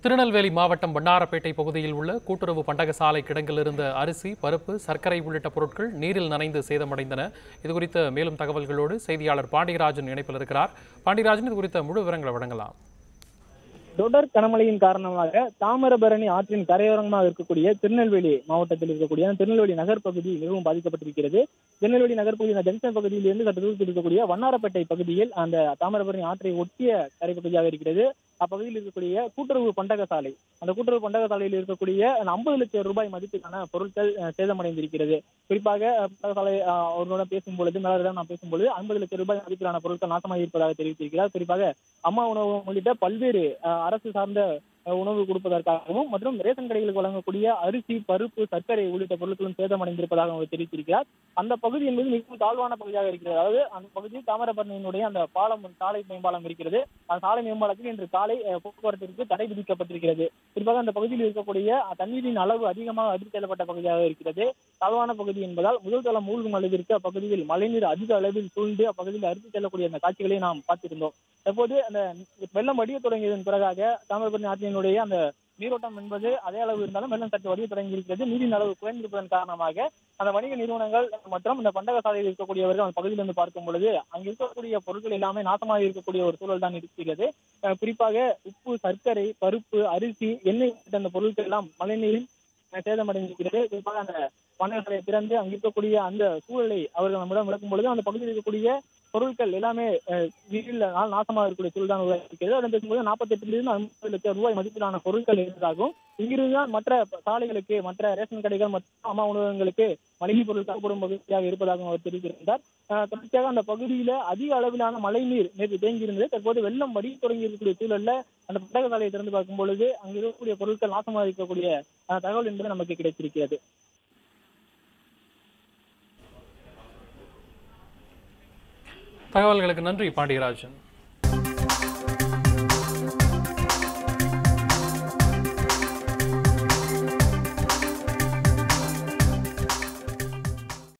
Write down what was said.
திருநெல்வேலி மாவட்டம் வண்ணாரப்பேட்டை பகுதியில் உள்ள கூட்டுறவு பண்டகசாலை கிடங்கில் இருந்த அரிசி பருப்பு சர்க்கரை உள்ளிட்ட பொருட்கள் நீரில் நனைந்து சேதமடைந்தன இதுகுறித்த மேலும் தகவல்களோடு செய்தியாளர் பாண்டியராஜன் இணைப்பில் இருக்கிறார் பாண்டியராஜன் இது குறித்த முழு விவரங்களை வழங்கலாம் தொடர் கனமழையின் காரணமாக தாமிரபரணி ஆற்றின் கரையோரமாக இருக்கக்கூடிய திருநெல்வேலி மாவட்டத்தில் இருக்கக்கூடிய அந்த திருநெல்வேலி நகர் பகுதி மிகவும் பாதிக்கப்பட்டிருக்கிறது திருநெல்வேலி நகர் பகுதி அந்த ஜங்ஷன் பகுதியில் இருந்து சற்று தூரத்தில் இருக்கக்கூடிய வண்ணாரப்பேட்டை பகுதியில் அந்த தாமிரபரணி ஆற்றை ஒட்டிய கரை பகுதியாக இருக்கிறது அப்பகுதியில் இருக்கக்கூடிய கூட்டுறவு பண்டகசாலை அந்த கூட்டுறவு பண்டகசாலையில் இருக்கக்கூடிய அந்த ஐம்பது லட்சம் ரூபாய் மதிப்பிலான பொருட்கள் அஹ், சேதமடைந்திருக்கிறது குறிப்பாக அஹ், பண்டகசாலை அஹ், அவர்களுடன் பேசும் பொழுது மேலரிடம் நான் பேசும்பொழுது ஐம்பது லட்சம் ரூபாய் மதிப்பிலான பொருட்கள் நாசமாக இருப்பதாக தெரிவித்திருக்கிறார் குறிப்பாக அம்மா உணவு உள்ளிட்ட பல்வேறு அஹ், அரசு சார்ந்த அஹ், உணவு கொடுப்பதற்காகவும் மற்றும் ரேஷன் கடைகளுக்கு வழங்கக்கூடிய அரிசி பருப்பு சர்க்கரை உள்ளிட்ட பொருட்களும் சேதமடைந்திருப்பதாக அவர் தெரிவித்திருக்கிறார் அந்த பகுதி என்பது மிகவும் தாழ்வான பகுதியாக இருக்கிறது அதாவது அந்த பகுதி தாமிரபரணியினுடைய அந்த பாலம் சாலை மேம்பாலம் இருக்கிறது அந்த சாலை மேம்பாலத்தில் இன்று காலை அஹ், போக்குவரத்திற்கு தடை விதிக்கப்பட்டிருக்கிறது குறிப்பாக அந்த பகுதியில் இருக்கக்கூடிய அஹ், தண்ணீரின் அளவு அதிகமாக அதிர்ச்சி செல்லப்பட்ட பகுதியாக இருக்கிறது தாழ்வான பகுதி என்பதால் முதல் தளம் மூழ்கும் அளவிற்கு அப்பகுதியில் மழைநீர் அதிக அளவில் சூழ்ந்து அப்பகுதியில் அரித்து செல்லக்கூடிய அந்த காட்சிகளை நாம் பார்த்திருந்தோம் தற்போது அந்த வெள்ளம் வடிய தொடங்கியதன் பிறகாக தாமிரபரணி ஆற்றினுடைய அந்த நீரோட்டம் என்பது அதே அளவு இருந்தாலும் வெள்ளம் சற்று வடிய தொடங்கி இருக்கிறது நீரின் அளவு குறைந்திருப்பதன் காரணமாக அந்த வணிக நிறுவனங்கள் மற்றும் இந்த பண்டக சாலையில் இருக்கக்கூடியவர்கள் அந்த பகுதியிலிருந்து பார்க்கும் பொழுது அங்க இருக்கக்கூடிய பொருட்கள் எல்லாமே நாசமாக இருக்கக்கூடிய ஒரு சூழல் தான் இருக்கிறது அஹ் குறிப்பாக உப்பு சர்க்கரை பருப்பு அரிசி எண்ணெய் உள்ளிட்ட அந்த பொருட்கள் எல்லாம் மழைநீரில் அஹ் சேதமடைந்திருக்கிறது குறிப்பாக அந்த பண்டகசாலையை திறந்து அங்க இருக்கக்கூடிய அந்த சூழலை அவர்கள் நம்மிடம் விளக்கும் பொழுது அந்த பகுதியில் இருக்கக்கூடிய பொருட்கள் எல்லாமே அஹ், நீரில் நா- நாசமாக இருக்கக்கூடிய சூழல் தான் உருவாக்கியிருக்கிறது அதன் பேசும்போது நாற்பத்தெட்டுலேருந்து ஐம்பது லட்சம் ரூபாய் மதிப்பிலான பொருட்கள் இருந்ததாகவும் இங்கிருந்து தான் மற்ற சாலைகளுக்கு மற்ற ரேஷன் கடைகள் மற்றும் அம்மா உணவகங்களுக்கு மளிகை பொருள் தரப்படும் பகுதியாக இருப்பதாகவும் அவர் தெரிவித்திருந்தார் அஹ், தொடர்ச்சியாக அந்த பகுதியில அதிக அளவிலான மழைநீர் நேற்று தேங்கி இருந்தது தற்போது வெள்ளம் வடி தொடங்கி இருக்கக்கூடிய சூழல்ல அந்த புத்தக சாலையை திறந்து பார்க்கும் பொழுது அங்கு இருக்கக்கூடிய பொருட்கள் நாசமாக இருக்கக்கூடிய அஹ், தகவல் என்பது நமக்கு கிடைத்திருக்கிறது தகவல்களுக்கு நன்றி பாண்டியராஜன்